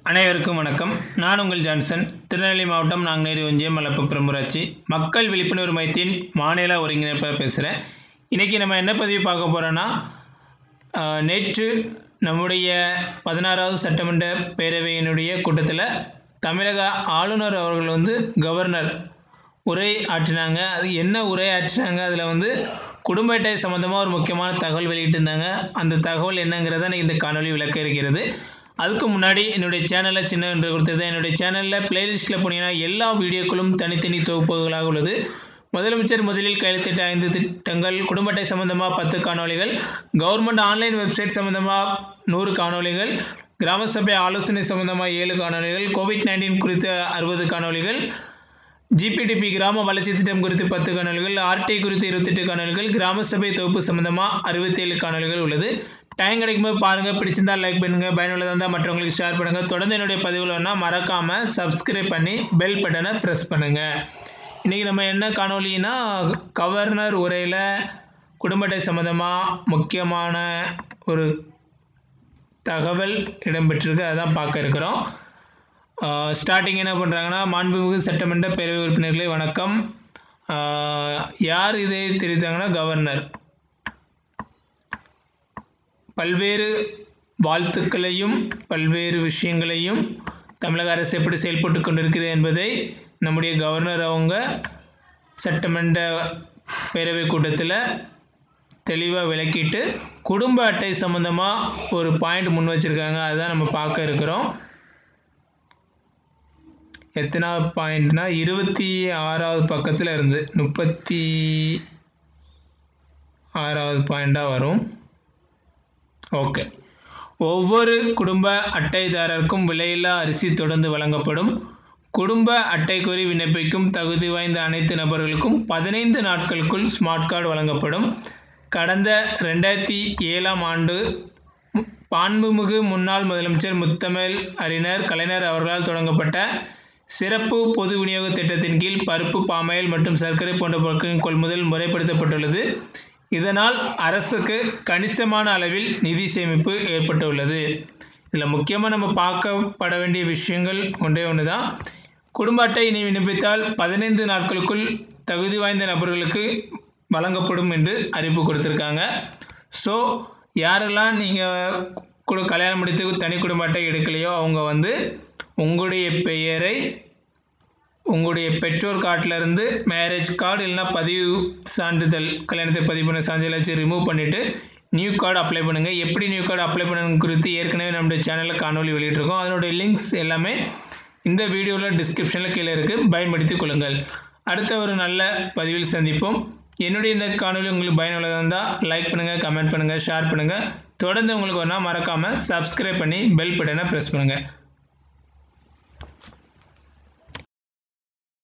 அனைவருக்கும் வணக்கம் நான் உங்கள் ஜான்சன் திருநெல்வேலி மாவட்டம் நாங்குநேரி ஒன்றியம் மலப்பு பிரமுராட்சி மக்கள் விழிப்புணர்வு மையத்தின் மாநில ஒருங்கிணைப்பாளர் பேசுகிறேன் இன்றைக்கி நம்ம என்ன பதிவு பார்க்க போகிறோன்னா ஆஹ், நேற்று நம்முடைய பதினாறாவது சட்டமன்ற பேரவையினுடைய கூட்டத்தில் தமிழக ஆளுநர் அவர்கள் வந்து கவர்னர் உரை ஆற்றினாங்க அது என்ன உரை ஆற்றினாங்க அதில் வந்து குடும்ப அட்டை சம்மந்தமாக ஒரு முக்கியமான தகவல் வெளியிட்டிருந்தாங்க அந்த தகவல் என்னங்கிறத எனக்கு இந்த காணொளி விளக்க இருக்கிறது அதுக்கு முன்னாடி என்னுடைய சேனலில் சின்ன என்று கொடுத்தது என்னுடைய சேனலில் பிளேலிஸ்ட்டில் போனீங்கன்னா எல்லா வீடியோக்களும் தனித்தனி தொகுப்புகளாக உள்ளது முதலமைச்சர் முதலில் கையெழுத்திட்ட ஐந்து திட்டங்கள் குடும்ப அட்டை சம்பந்தமாக பத்து காணொளிகள் கவர்மெண்ட் ஆன்லைன் வெப்சைட் சம்பந்தமாக நூறு காணொளிகள் கிராம சபை ஆலோசனை சம்பந்தமாக ஏழு காணொளிகள் கோவிட் நைன்டீன் குறித்த அறுபது காணொளிகள் ஜிபிடிபி கிராம வளர்ச்சி திட்டம் குறித்து பத்து காணொலிகள் ஆர்டி குறித்து இருபத்தெட்டு காணொலிகள் கிராம சபை தொகுப்பு சம்பந்தமாக அறுபத்தேழு காணொலிகள் உள்ளது டைம் கிடைக்கும்போது பாருங்கள் பிடிச்சிருந்தா லைக் பண்ணுங்கள் பயனுள்ளதாக இருந்தால் மற்றவங்களுக்கு ஷேர் பண்ணுங்கள் தொடர்ந்து என்னுடைய பதிவுகள் வேணால் மறக்காமல் சப்ஸ்கிரைப் பண்ணி பெல் பட்டனை ப்ரெஸ் பண்ணுங்கள் இன்றைக்கி நம்ம என்ன காணொலினா கவர்னர் உரையில் குடும்ப அட்டை சம்மந்தமாக முக்கியமான ஒரு தகவல் இடம்பெற்றிருக்கு அதான் பார்க்க இருக்கிறோம் ஸ்டார்டிங் என்ன பண்ணுறாங்கன்னா மாண்புமிகு சட்டமன்ற பேரவை உறுப்பினர்களே வணக்கம் ஆஹ் யார் இதை தெரிவித்தாங்கன்னா கவர்னர் பல்வேறு வாழ்த்துக்களையும் பல்வேறு விஷயங்களையும் தமிழக அரசு எப்படி செயல்பட்டு கொண்டிருக்கிறது என்பதை நம்முடைய கவர்னர் அவங்க சட்டமன்ற பேரவை கூட்டத்தில் தெளிவாக விளக்கிட்டு குடும்ப அட்டை சம்மந்தமாக ஒரு பாயிண்ட் முன் வச்சுருக்காங்க அதுதான் நம்ம பார்க்க இருக்கிறோம் எத்தனாவது பாயிண்ட்னா இருபத்தி ஆறாவது பக்கத்தில் இருந்து முப்பத்தி ஆறாவது பாயிண்டாக வரும் ஓகே ஒவ்வொரு குடும்ப அட்டைதாரருக்கும் விலையில்லா அரிசி தொடர்ந்து வழங்கப்படும் குடும்ப அட்டை கோரி விண்ணப்பிக்கும் தகுதி வாய்ந்த அனைத்து நபர்களுக்கும் பதினைந்து நாட்களுக்குள் ஸ்மார்ட் கார்டு வழங்கப்படும் கடந்த ரெண்டாயிரத்தி ஏழாம் ஆண்டு பாண்புமிகு முன்னாள் முதலமைச்சர் முத்தமிழ் அறிஞர் கலைஞர் அவர்களால் தொடங்கப்பட்ட சிறப்பு பொது விநியோக திட்டத்தின் கீழ் பருப்பு பாமாயில் மற்றும் சர்க்கரை போன்ற பொருட்களின் கொள்முதல் முறைப்படுத்தப்பட்டுள்ளது இதனால் அரசுக்கு கணிசமான அளவில் நிதி சேமிப்பு ஏற்பட்டுள்ளது இதில் முக்கியமாக நம்ம பார்க்கப்பட வேண்டிய விஷயங்கள் ஒன்றே ஒன்று தான் குடும்ப அட்டை இனி விண்ணப்பித்தால் பதினைந்து நாட்களுக்குள் தகுதி வாய்ந்த நபர்களுக்கு வழங்கப்படும் என்று அறிவிப்பு கொடுத்துருக்காங்க ஸோ யாரெல்லாம் நீங்கள் குடு கல்யாணம் முடித்து தனி குடும்ப அட்டை எடுக்கலையோ அவங்க வந்து உங்களுடைய பெயரை உங்களுடைய பெற்றோர் கார்டில் இருந்து மேரேஜ் கார்டு இல்லைனா பதிவு சான்றிதழ் கல்யாணத்தை பதிவு பண்ண சான்றிதழ் வச்சு ரிமூவ் பண்ணிவிட்டு நியூ கார்டு அப்ளை பண்ணுங்கள் எப்படி நியூ கார்டு அப்ளை பண்ணணும் குறித்து ஏற்கனவே நம்முடைய சேனலில் காணொலி வெளியிட்டிருக்கோம் அதனுடைய லிங்க்ஸ் எல்லாமே இந்த வீடியோவில் டிஸ்கிரிப்ஷனில் கீழே இருக்குது பயன்படுத்திக் கொள்ளுங்கள் அடுத்த ஒரு நல்ல பதிவில் சந்திப்போம் என்னுடைய இந்த காணொலி உங்களுக்கு பயனுள்ளதாக இருந்தால் லைக் பண்ணுங்கள் கமெண்ட் பண்ணுங்கள் ஷேர் பண்ணுங்கள் தொடர்ந்து உங்களுக்கு ஒன்றா மறக்காமல் சப்ஸ்கிரைப் பண்ணி பெல் பட்டனை ப்ரெஸ் பண்ணுங்கள்